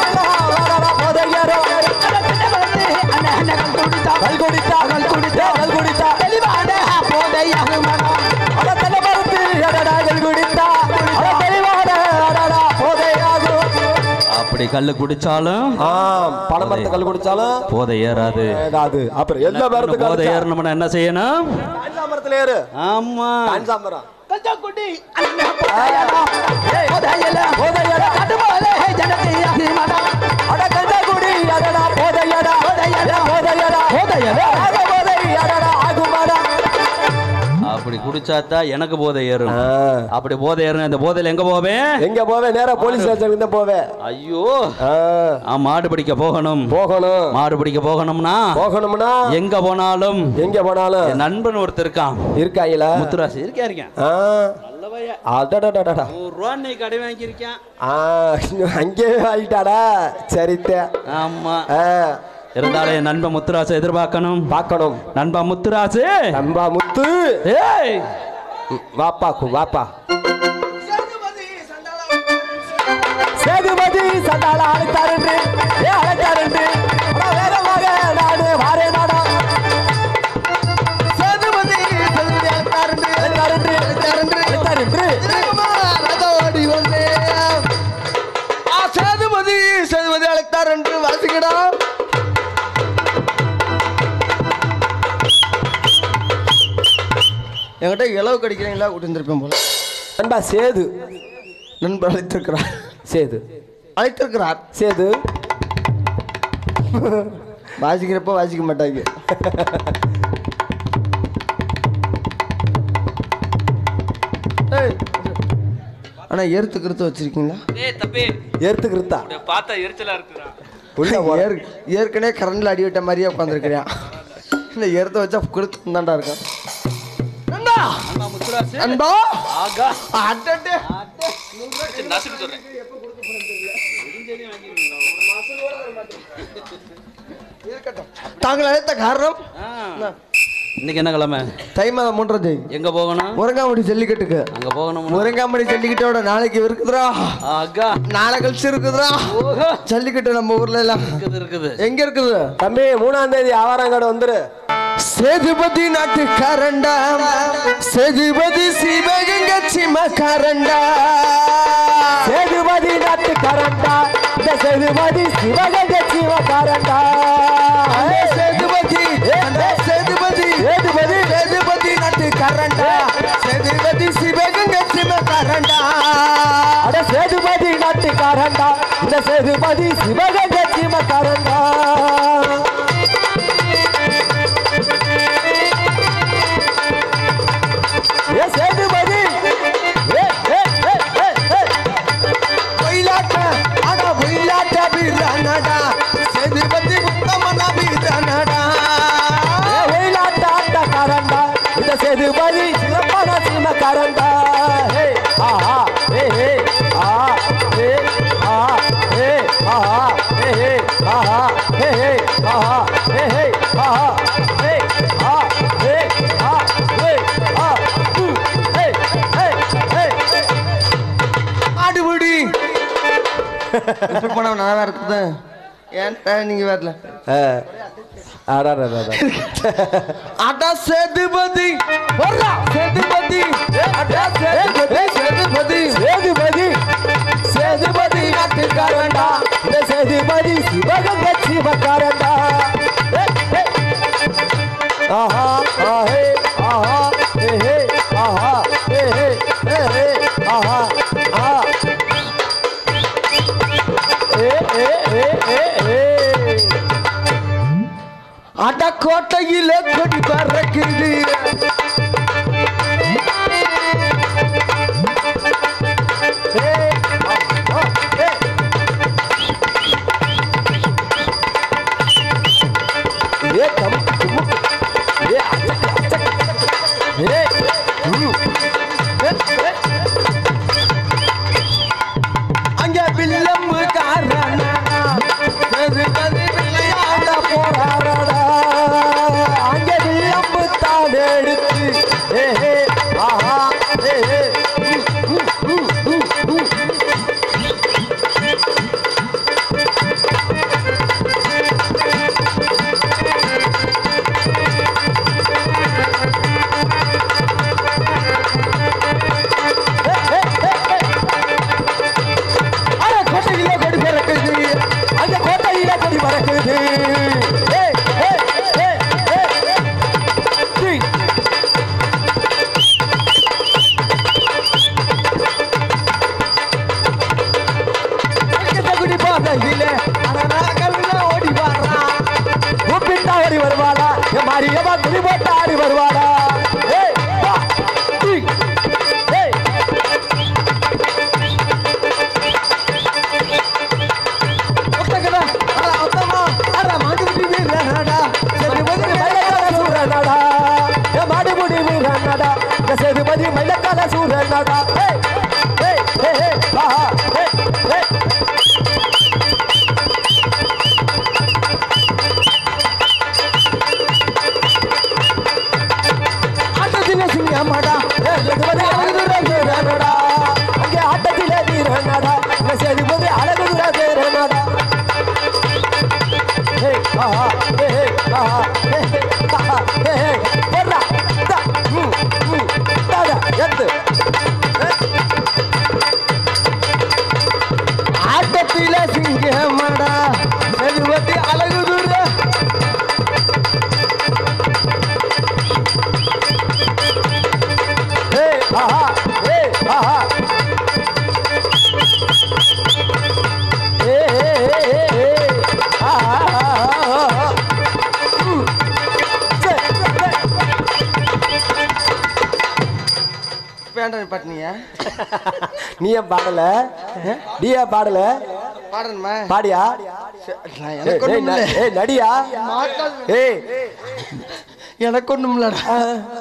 [SPEAKER 1] போதையாரோ
[SPEAKER 2] பணமரத்து அண்ணனே கல் குடித்தா
[SPEAKER 1] கல் குடித்தா
[SPEAKER 2] கல் குடித்தா
[SPEAKER 1] ஏ கல் குடித்தா
[SPEAKER 2] தெளிவான போதை அகுமடா
[SPEAKER 1] அட தலைமரத்து அடடா கல் குடித்தா அட தெளிவான அடடா போதையாகும்
[SPEAKER 3] அப்படி கல்லு குடிச்சாலும்
[SPEAKER 1] ஆம் பணமரத்து கல் குடிச்சாலும்
[SPEAKER 3] போதை ஏறாது
[SPEAKER 1] ஏதாது அப்புறம் எல்லா மரத்துக்கு
[SPEAKER 3] போதை ஏறணும்னா என்ன செய்யணும்
[SPEAKER 1] காஞ்சாமரத்துல ஏறு
[SPEAKER 3] ஆமா
[SPEAKER 1] காஞ்சாமரம்
[SPEAKER 2] கல்ச்சக்குடி அண்ணனே போதையடா போதையல
[SPEAKER 1] போதையடா.
[SPEAKER 2] அது போதே எனக்கு அகுமடா
[SPEAKER 1] அட கஞ்சாகுடி அடடா போதையடா
[SPEAKER 2] போதையடா.
[SPEAKER 1] போதையடா
[SPEAKER 2] போதையடா.
[SPEAKER 1] ஆக போதை அடடா ஆகுமாடா
[SPEAKER 3] அப்படி குடிச்சாதான் எனக்கு போதை ஏறும் அப்படி போதை ஏறும் இந்த போதையில எங்க போவேன்
[SPEAKER 1] எங்க போவே நேரா போலீஸ் ஸ்டேஷனுக்கு தான் போவே
[SPEAKER 3] ஐயோ
[SPEAKER 1] ஆ,
[SPEAKER 3] ஆ, மாடு பிடிக்க போகணும்
[SPEAKER 1] போகணும்
[SPEAKER 3] மாடு பிடிக்க போகணும்னா
[SPEAKER 1] போகணும்னா
[SPEAKER 3] எங்க போனாலும்
[SPEAKER 1] எங்க போனாலும்
[SPEAKER 3] என் நண்பன் ஒருத்தர் இருக்கான்
[SPEAKER 1] இருக்காயில
[SPEAKER 3] முத்துராசி இருக்கா இருக்கேன்
[SPEAKER 1] ஆ
[SPEAKER 3] நல்ல பையன்
[SPEAKER 1] அடடடடடா
[SPEAKER 3] நூறு ரூபா நீ கடை வாங்கியிருக்கேன்
[SPEAKER 1] ஆ அங்கே ஆயிட்டாடா சரித்த
[SPEAKER 3] ஆமா
[SPEAKER 1] ஆ,
[SPEAKER 3] இருந்தாலும் என் நண்பன் முத்துராசை எதிர்பார்க்கணும்
[SPEAKER 1] பார்க்கணும்
[SPEAKER 3] நண்பா முத்துராசு
[SPEAKER 1] நம்பா முத்து
[SPEAKER 3] ஏய்
[SPEAKER 1] ம், வாப்பா கு வாப்பா சேதுபதி சண்டால அழைத்தாருன்று ஏ அழைத்தாருன்று அட வேகமாக நாடு வாரே நாடா
[SPEAKER 2] சேதுபதி சேதுபதி அழைத்தாருண்டு
[SPEAKER 1] அழைத்தாருன்று
[SPEAKER 2] அழைத்தாருண்டு
[SPEAKER 1] அழைத்தாருன்று
[SPEAKER 2] ரதோடி வந்தே ஆ சேதுபதி சேதுபதி அழைத்தார் என்று வாசிக்கடா என்கிட்ட இளவு கடிக்கிறீங்களா கூட்டிருந்திருப்பேன் போல
[SPEAKER 1] நண்பா சேது
[SPEAKER 2] நண்பர் அழைத்திருக்கிறார்
[SPEAKER 1] சேது
[SPEAKER 2] அழைத்திருக்கிறார்
[SPEAKER 1] சேது
[SPEAKER 2] வாசிக்கிறப்ப வாசிக்க மாட்டாங்க ஏய், அண்ணா ஏறுத்து கிறுத்து வச்சிருக்கீங்களா
[SPEAKER 3] ஏய் தம்பி
[SPEAKER 1] ஏத்துக்கிருத்தா
[SPEAKER 3] பார்த்தா எரிச்சலா இருக்குறா
[SPEAKER 1] உள்ள போடா.
[SPEAKER 2] ஏற் ஏற்கனவே கரண்ட்ல அடி விட்ட மாதிரியே உட்காந்துருக்கிறேன் இல்லை ஏறுத்த வச்சா கொடுத்து தாண்டா இருக்கான் நண்பா
[SPEAKER 3] முத்துராசு
[SPEAKER 2] நண்பா
[SPEAKER 3] ஆகா
[SPEAKER 2] அடடே.
[SPEAKER 3] நசுக்கு சொல்றேன்
[SPEAKER 2] இருக்கட்டும் தாங்கள் அழைத்த காரணம்
[SPEAKER 3] இன்னைக்கு என்ன கிழமை
[SPEAKER 2] தை மாதம் மூன்றாம் தேதி
[SPEAKER 3] எங்க போகணும்
[SPEAKER 2] முருங்காமடி ஜல்லிக்கட்டுக்கு
[SPEAKER 3] அங்க போகணும்
[SPEAKER 2] முருங்காமடி ஜல்லிக்கட்டோட நாளைக்கு இருக்குதுடா
[SPEAKER 3] ஆகா
[SPEAKER 2] நாளை கழிச்சு இருக்குதுடா
[SPEAKER 3] ஓஹோ
[SPEAKER 2] ஜல்லிக்கட்டு நம்ம ஊர்ல எல்லாம்
[SPEAKER 3] இருக்குது இருக்குது
[SPEAKER 2] எங்க இருக்குது
[SPEAKER 1] தம்பி மூணாம் தேதி ஆவாரங்காடு வந்துரு
[SPEAKER 2] சேதுபதி நாட்டு கரண்டா சேதுபதி சிவகங்க சிம கரண்டா
[SPEAKER 1] சேதுபதி நாட்டு கரண்டா இந்த சேதுபதி சிவகங்கை சிவகாரண்டா
[SPEAKER 2] சேதுபதி அந்த சேதுபதி
[SPEAKER 1] சேதுபதி
[SPEAKER 2] சேதுபதி நாட்டு கரண்டா சேதுபதி சிவகங்க சிவகரண்டா
[SPEAKER 1] அட சேதுபதி நாட்டுக்காரண்டா இந்த சேதுபதி சிவகங்கை சிவகாரண்டா ஏ சேதுபதி ஏ ஏ ஏ ஏ ஏ
[SPEAKER 2] ஒயிலாட்ட அட ஒயிலாட்ட வீரனடா சேதுபதி உத்தமன வீரனடா
[SPEAKER 1] ஏ ஒயிலாட்ட ஆட்டக்காரண்டா இந்த சேதுபதி சிறப்பான சிம்மக்காரண்டா ஹே ஆஹா ஹே ஹே ஆ ஹே ஆ ஹே ஆஹா ஹே ஹே ஆஹா ஹே ஹே ஆஹா ஹே ஹே ஆஹா ஹே ஆ ஹே ஆ ஹே ஆ உ, ஹே ஹே ஹே
[SPEAKER 2] ஆடுபடி இப்படி போனா நல்லா இருக்குது ஏன்டா நீங்க வரல அடா சேதுபதி வர்றா சேதுபதி அடா சேதுபதி சேதுபதி
[SPEAKER 1] சேதுபதி சேதுபதி நாட்டுக்காரண்டா இந்த சேதுபதி சிவகங்கை சிவக்காரண்டா ஏ, ஏ. ஆஹா ஆஹே ஆஹா ஹே ஹே ஆஹா ஹே ஹே ஹே ஹே ஆஹா ஆ ஏ ஏ ஏ ஏ ஏ
[SPEAKER 2] அட கோட்டையில கொடி பறக்குது
[SPEAKER 1] ஏ கம் தும்மு ஏ அச்சக்கு அச்சக்கு ஏ ம் ஏ ஏ
[SPEAKER 2] அங்க வில்லம்பு காரணா சேதுபதி விளையாட
[SPEAKER 1] போறாரடா அங்க வில்லம்பு தான் எடுத்து ஏ ஹே ஆஹா ஏ ஹே
[SPEAKER 2] அட கோட்டையில கொடி பறக்குது
[SPEAKER 1] அங்க கோட்டையில கொடி பறக்குது ஏ ஏ ஏ ஏ ஏ
[SPEAKER 2] குடி பாதையில அட நாகல்ல ஓடி வாரா
[SPEAKER 1] கூப்பிட்டா ஓடி வருவாளா என் மாரியம்மா குடி போட்டு ஆடி வருவாளா ஏய் வா டீ. ஏய்
[SPEAKER 2] ஒத்தகடா அட ஒத்தமா அட மாட்டுக்குட்டி வீரனடா சேதுபதி
[SPEAKER 1] மயிலக்கால சூரனடா என் மாடுமுடி வீரனடா இந்த சேதுபதி மயிலக்கால சூரனடா ஏய் ஏய் ஏய் ஏய் ஆஹா ஏய் ஏய்
[SPEAKER 2] ஆட்டத்தில சிங்கமாடா
[SPEAKER 1] ஏய், சேதுபதி அழகுதுர வீரனடா அங்கே ஆட்டத்திலே வீரனடா இந்த சேதுபதி அழகுதுர வீரனடா ஏய் ஆஹா ஏய் ஏய் ஆஹா ஏய் ஏய் ஆஹா ஏய் ஏய் போடுறா தா ம் ம் தாடா எத்து ஏய்
[SPEAKER 2] ஆட்டத்தில சிங்கமாடா சேதுபதி அழகு தூர
[SPEAKER 1] ஏய் ஆஹா ஏய் ஆஹா ஏய் ஏய் ஏய் ஏய் ஆஹா ஆஹா ம் சே சே
[SPEAKER 2] வேண்டாம் பாட்டினியா
[SPEAKER 1] நீ ஏன் பாடல நீ ஏன் பாடல
[SPEAKER 2] பாடணுமா
[SPEAKER 1] பாடியா
[SPEAKER 2] நான்
[SPEAKER 1] ஏய்,
[SPEAKER 2] எனக்கு
[SPEAKER 1] ஏய்,
[SPEAKER 2] ஒண்ணும்
[SPEAKER 1] ந-
[SPEAKER 2] இல்ல.
[SPEAKER 1] ஏய் நடியா ஏய்
[SPEAKER 2] எனக்கு ஒண்ணும் இல்லடா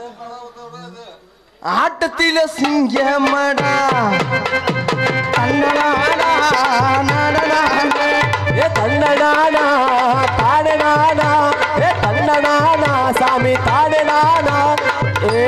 [SPEAKER 2] ஆட்டத்தில சிங்கமடா தன்னடாடா, நடடா.
[SPEAKER 1] ஏ தன்னடானா தானடானா ஏ தன்னடானா சாமி தானடானா ஏ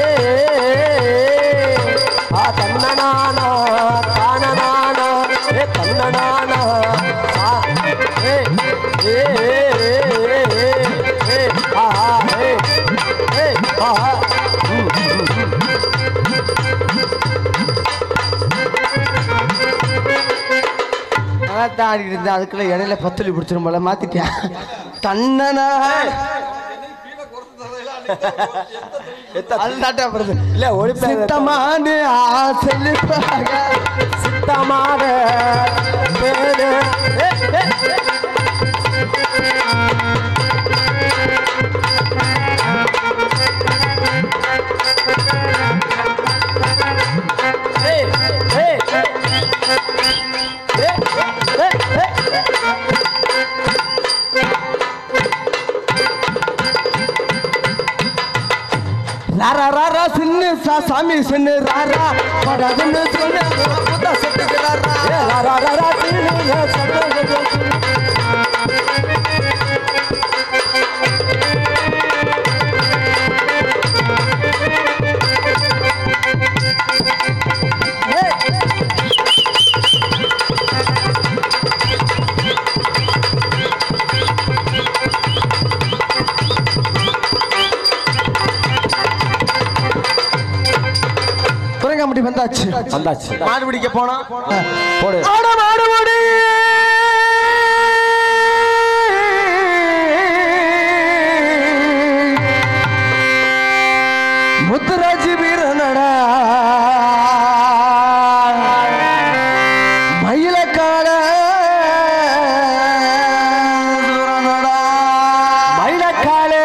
[SPEAKER 1] ஆ தன்னடானா தானடானா ஏ தன்னடானா ஆ ஏ ஏ ஏ ஏ ஏ ஏ ஆஹா ஏ ஏ ஆஹா ம் ம் ம்
[SPEAKER 2] ஆ, கராத்தா ஆடிட்டு இருந்தேன் அதுக்குள்ள இடையில பத்தலி பிடிச்சிரும் போல மாத்திட்டேன் தன்னனா அதுதான்டா வருது
[SPEAKER 1] இல்ல ஒளிப்பேன்
[SPEAKER 2] சித்தமானு ஆசலிப்பாக
[SPEAKER 1] சித்தமான பேரு. ஏ, ஏ, ஏ. ஏய், ஏய், ஏய், ஏய், ஏய்.
[SPEAKER 2] ராரா ராரா சின்ன சா சாமி சின்ன ராரா படாதுன்னு சொன்ன புத்தா செட்டுக்கிறாரா
[SPEAKER 1] ஏ, ரா, ரா, ரா, ரா, திரு, ரா, சத்தம், சத்தம், சத்தம்.
[SPEAKER 2] குரங்காம்பட்டி வந்தாச்சு
[SPEAKER 1] வந்தாச்சு
[SPEAKER 2] மாடு பிடிக்க போனா
[SPEAKER 1] போடு
[SPEAKER 2] ஆட மாடு மாடு முத்துராஜி வீரனடா மயிலக்கால சூரனடா
[SPEAKER 1] மயிலக்காலே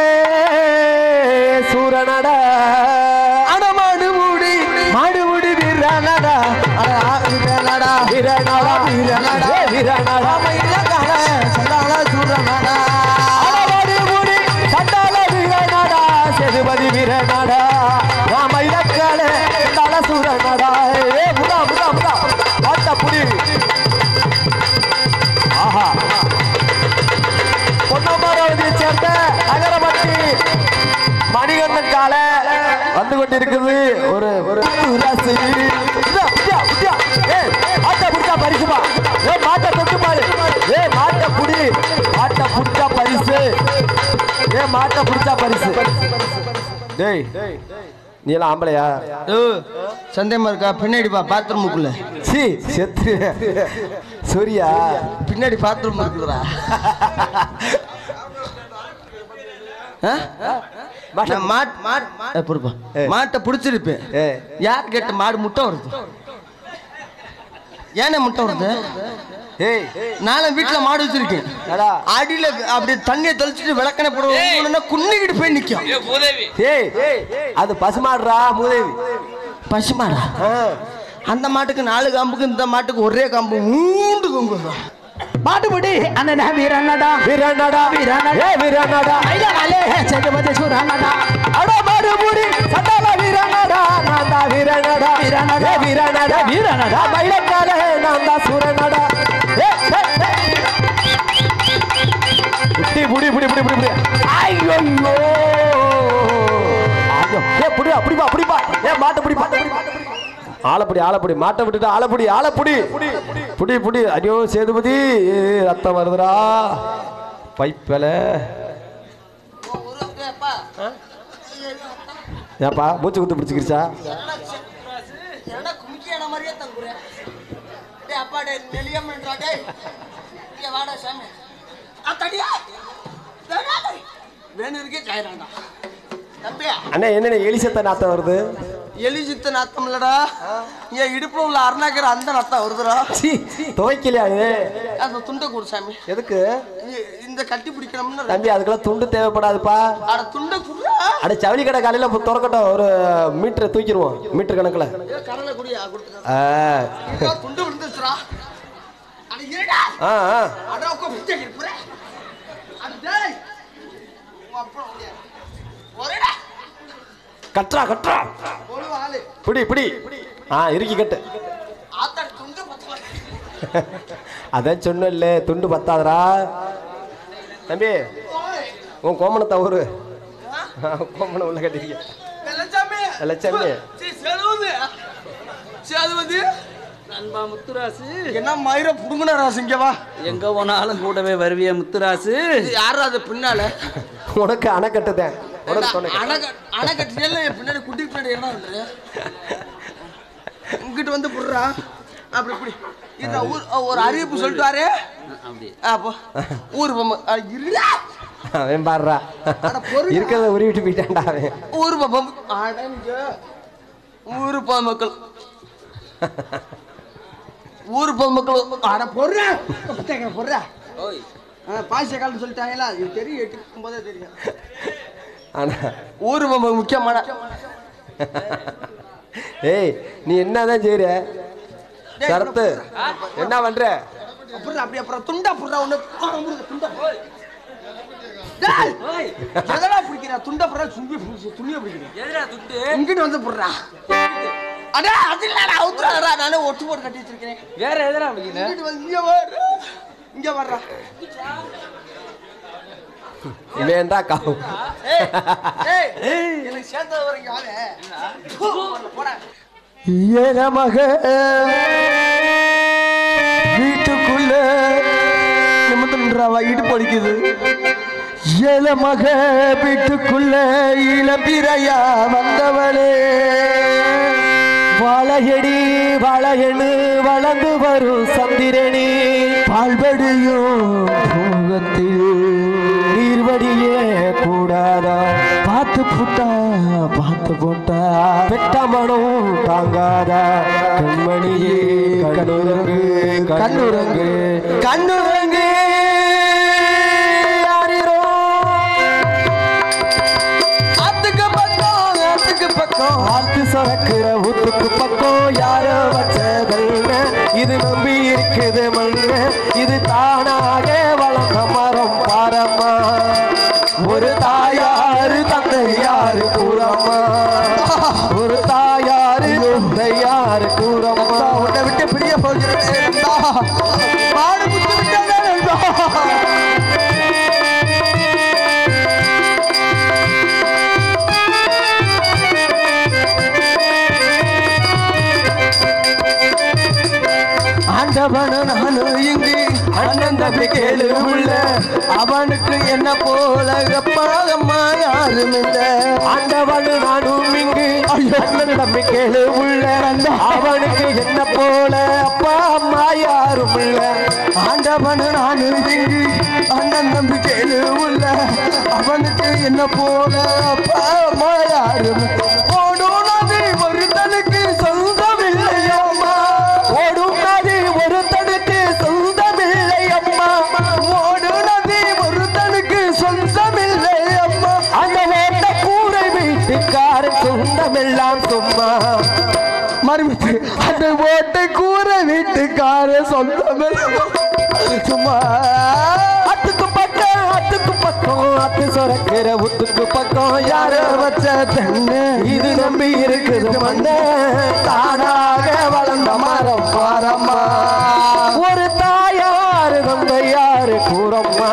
[SPEAKER 1] சூரனட
[SPEAKER 2] அட மாடு மூடி மாடு மூடி வீரனடா அட ஆ வீரனடா
[SPEAKER 1] வீரனடா
[SPEAKER 2] வீரனடா
[SPEAKER 1] ஏ, வீரனடா
[SPEAKER 2] மயிலக்கால சண்டால சூரனடா
[SPEAKER 1] அடவாடி மூடி சண்டால வீரனடா செதுபதி வீரனடா நான் மயிலக்காலே சண்டால சூரனடா ஏ புதா புதா புதா ஆட்ட புடி ஆஹா பொன்னமராவதியை சேர்ந்த அகரமட்டி மணிகண்டன் கால வந்து கொண்டிருக்குது ஒரு ஒரு ராசி புதியா, புதியா, புதியா. ஏய், மாட்டை புடிச்சா பரிசுமா ஏ மாட்டை தொட்டு பாரு ஏ மாட்டை புடி மாட்டை புடிச்சா பரிசு ஏ மாட்டை புடிச்சா பரிசு டேய் நீ எல்லாம் ஆம்பளையா
[SPEAKER 2] சந்தேகமா இருக்கா பின்னாடி பா பாத்ரூமுக்குள்ள
[SPEAKER 1] சி செத்து சூர்யா
[SPEAKER 2] பின்னாடி பாத்ரூம் இருக்குதுடா நான் மாட் மாட் மாட் பொறுப்பா
[SPEAKER 1] ஏ.
[SPEAKER 2] மாட்டை பிடிச்சிருப்பேன்
[SPEAKER 1] ஏ
[SPEAKER 2] யார் கேட்ட மாடு முட்டை வருது ஏனே முட்டை வருது
[SPEAKER 1] ஏய்
[SPEAKER 2] நானும் வீட்டுல மாடு வச்சிருக்கேன்
[SPEAKER 1] நடா
[SPEAKER 2] அடியில அப்படியே தண்ணியை தெளிச்சுட்டு விளக்கணை போடுவோம்னா குன்னிக்கிட்டு போய் நிக்கும்
[SPEAKER 1] ஏய் அது பசுமாடுறா மூதேவி
[SPEAKER 2] பசுமாடா
[SPEAKER 1] ஆ.
[SPEAKER 2] அந்த மாட்டுக்கு நாலு காம்புக்கு இந்த மாட்டுக்கு ஒரே காம்பு மூண்டு கொங்கு
[SPEAKER 4] மாட்டுப்படி அண்ணன் வீரண்ணடா
[SPEAKER 1] வீரனடா
[SPEAKER 4] வீரனடா.
[SPEAKER 1] ஏ வீரனடா
[SPEAKER 4] ஐயாலே செதுபதி சூரண்ணடா
[SPEAKER 1] அட மாடு மூடி சண்டால வீரனடா நான் தான் வீரனடா
[SPEAKER 4] வீரனடா.
[SPEAKER 1] ஏ வீரனடா
[SPEAKER 4] வீரனடா.
[SPEAKER 1] மயிலக்கால நான் தான் சூரனடா ஏ ஏ, ஏ. புடி புடி புடி புடி புடி புடி ஐயோ ஐயோ ஏ புடிடா புடிப்பா புடிப்பா ஏ மாட்டை புடி மாட்டை புடி ஆளப்படி ஆளப்படி மாட்டை விட்டுட்டு ஆளப்படி ஆளப்படி புடி புடி ஐயோ சேதுபதி ஏ, ரத்தம் வருதுடா பைப்பல ஏப்பா மூச்சு குத்து பிடிச்சிக்கிருச்சா
[SPEAKER 2] வேணுக்கே சாயிராண்டா தம்பியா
[SPEAKER 1] அண்ணே என்னண்ணே எலிசத்த நாத்தம் வருது
[SPEAKER 2] எலி சித்த நாத்தம் இல்லடா என் இடுப்புல உள்ள அருணாக்கர் அந்த நாத்தம் வருதுடா
[SPEAKER 1] சீ துவைக்கலையா இது
[SPEAKER 2] அந்த துண்டை கொடு சாமி
[SPEAKER 4] எதுக்கு
[SPEAKER 2] இ- இந்த கட்டி பிடிக்கணும்னு
[SPEAKER 4] தம்பி அதுக்கெல்லாம் துண்டு தேவைப்படாதுப்பா
[SPEAKER 2] அட துண்டை குடுறா
[SPEAKER 4] அட ஜவுளி கடை காலையில இப்ப திறக்கட்டும் ஒரு மீட்டரை தூக்கிடுவோம் மீட்டர் கணக்குல
[SPEAKER 2] ஏ, கடலை குடியா கொடுத்துருக்கா
[SPEAKER 4] ஆ
[SPEAKER 2] துண்டு விழுந்துச்சுடா அட இருடா
[SPEAKER 4] ஆ ஆ.
[SPEAKER 2] அட உட்கா பிச்சை இருப்புற அட டேய் உன் அப்பா ஓடியா ஒரேடா
[SPEAKER 4] கட்டுறா கட்டுறா
[SPEAKER 2] ஒரு ஆளு
[SPEAKER 4] பிடி பிடி ஆ இறுக்கி கட்டு
[SPEAKER 2] ஆத்தா துண்டு பத்தல
[SPEAKER 4] அதான் சொன்னல துண்டு பத்தாதடா தம்பி உன் கோமணத்தை ஊரு கோமணம் உள்ள கட்டிருக்க
[SPEAKER 2] வெள்ளச்சாமி
[SPEAKER 4] வெள்ளச்சாமி.
[SPEAKER 2] சீ, செலவுது செலவுது
[SPEAKER 3] நண்பா முத்துராசு
[SPEAKER 2] என்ன மயிர புடுங்குன ராசு இங்க வா
[SPEAKER 3] எங்க போனாலும் கூடவே வருவிய முத்துராசு
[SPEAKER 2] இது யாரு அது பின்னால
[SPEAKER 4] உனக்கு அணை கட்டுதேன் உனக்கு துணை
[SPEAKER 2] அணை அணை கட்டினேல பின்னாடி குட்டி பின்னாடி என்ன பண்ற இங்கிட்டு வந்து புடுறா அப்படி இப்படி
[SPEAKER 5] இந்த ஊர் ஒரு அறிவிப்பு சொல்லிட்டு வாரு அப்போ ஊர் பொம்மை ஆ, இருடா.
[SPEAKER 4] அவன் பாடுறா
[SPEAKER 5] அட பொறுடா.
[SPEAKER 4] இருக்கிறத உருவிட்டு போயிட்டான்டா அவன்
[SPEAKER 5] ஊர் பொம்மை அடங்க ஊர் பொதுமக்கள் ஊர் பொதுமக்கள் அட பொருடா பொருடா பாசிய காலத்து சொல்லிட்டாங்களா இது தெரியும் எட்டு போதே தெரியும்
[SPEAKER 4] ஆனா
[SPEAKER 5] ஊர் பொம்மை முக்கியமான
[SPEAKER 4] ஏய் நீ என்னதான் செய்யற சரத்து என்ன பண்ற
[SPEAKER 5] அப்புறம் அப்படி அப்புறம் துண்டா புடுறா ஒண்ணு ஆ, உங்களுக்கு துண்டா டேய், எதடா பிடிக்கிறா துண்டா புடுறா சுண்டி துணியை பிடிக்கிறேன் இங்கிட்டு வந்து புடுறா அடா அது இல்லடா அவுத்துறாடா நானே ஒட்டு போட்டு கட்டி வச்சிருக்கேன்
[SPEAKER 2] வேற எதுனா அப்படின்னா
[SPEAKER 5] இங்கிட்டு வந்து இங்க வர்றா இங்க வர்றா
[SPEAKER 4] வேண்டா காவு
[SPEAKER 5] ஏய் ஏய் எனக்கு சேர்த்தது வரைக்கும் வாங்க போடா
[SPEAKER 1] ஏன மக வீட்டுக்குள்ள நிமிந்துன்றாவா இடுப்பு வலிக்குது ஏல மக வீட்டுக்குள்ள இளம்பிரையா வந்தவளே வாழையடி வாழையணு வளர்ந்து வரும் சந்திரனி பால்வடியும் பூகத்தில் நீர்வடியே கூடாதா பார்த்து புட்டா பார்த்து போட்டா பெட்ட மனம் தாங்காதா கண்மணியே கண்ணுரங்கு கண்ணுரங்கு கண்ணுரங்கு யாரிரோ ஆத்துக்கு பக்கம் ஆத்துக்கு பக்கம் ஆத்து சரக்குற ஊத்துக்கு பக்கம் யாரோ வச்சதல்ல இது நம்பி இருக்குது மண்ண இது தானாக வளர்ந்த மரம் பாரம்மா ஒரு தாயாரு தந்தையாரு கூறம்மா ஒரு தாயாரு தந்தையாரு கூறம்மா உன்னை விட்டு பிரிய போகிறேன் மாடு முத்து விட்டேன் ஆண்டவன நானு இங்கு அண்ணன் தம்பி கேளு உள்ள அவனுக்கு என்ன போல அப்பா அம்மா யாரும் இல்ல ஆண்டவனு நானும் இங்கு அண்ணன் தம்பி கேளு உள்ள அவனுக்கு என்ன போல அப்பா அம்மா யாரும் இல்ல ஆண்டவனு நானு இங்கு அண்ணன் தம்பி கேளு உள்ள அவனுக்கு என்ன போல அப்பா அம்மா யாரும் இல்ல. ஓடும் நதி ஒருத்தனுக்கு சொந்தமில்லை அம்மா ஓடும் நதி ஒருத்தனுக்கு சொந்தமில்லை அம்மா ஓடும் நதி ஒருத்தனுக்கு சொந்தமில்லை அம்மா அந்த வேண்ட கூரை வீட்டுக்காரன் சொந்தமெல்லாம் சும்மா மறுபடி அந்த ஓட்டை கூரை வீட்டுக்காரன் சொந்தமெல்லாம் சும்மா அத்துக்கு பக்கம் அத்துக்கு பக்கம் அத்து சொரக்கிற உத்துக்கு பக்கம் யாரோ வச்ச தென்னை இது நம்பி இருக்குது மண்ணு தானாக வளர்ந்த மரம் பாரம்மா ஒரு தாயாரு தந்தையாரு கூறம்மா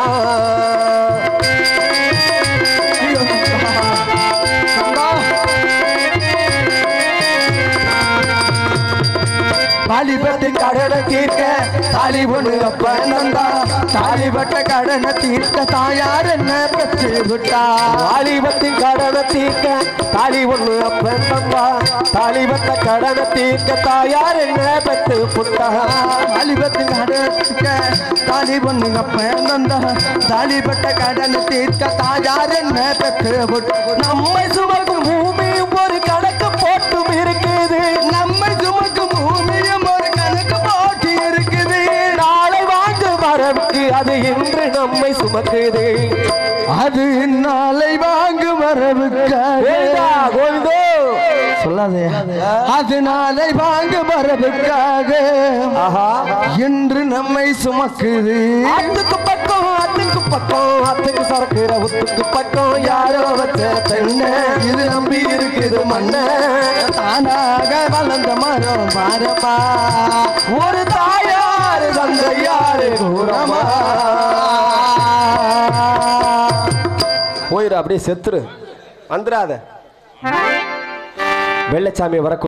[SPEAKER 1] தாலிபட்டு கடனை தீர்க்க தாலி ஒண்ணு அப்ப நந்தா தாலிபட்ட கடனை தீர்க்க தாயார் என்ன பெற்று விட்டா தாலிபத்தின் கடனை தீர்க்க தாலி ஒண்ணு அப்ப நந்தா தாலிபட்ட கடனை தீர்க்க தாயார் என்ன பெற்று புட்டா தாலிபத்தின் கடனை தீர்க்க தாலி ஒண்ணு அப்ப நந்தா தாலிபட்ட கடனை தீர்க்க தாயார் என்ன பெற்று விட்டா நம்மை சுமக்கும் பூமியும் ஒரு கணக்கு போட்டும் இருக்குது நம்மை சுமக்கும் பூமியும் ஒரு கணக்கு போட்டு இருக்குது நாளை வாங்க வரவுக்கு அது இன்று நம்மை சுமக்குது அது நாளை வாங்க வரவுக்காக சொல்லாதே அது நாளை வாங்க வரவுக்காக இன்று நம்மை சுமக்குது அத்துக்கு பக்கம் அத்துக்கு பக்கம் அத்துக்கு சரக்குற உத்துக்கு பக்கம் யாரோ வச்ச தென்ன இது நம்பி இருக்குது மண்ண தானாக வளர்ந்த மரம் பாரமா ஒரு தாயாரு தந்தையாரு கூறமா போயிரு அப்படியே செத்துரு வந்துடாத வெள்ளச்சாமி வர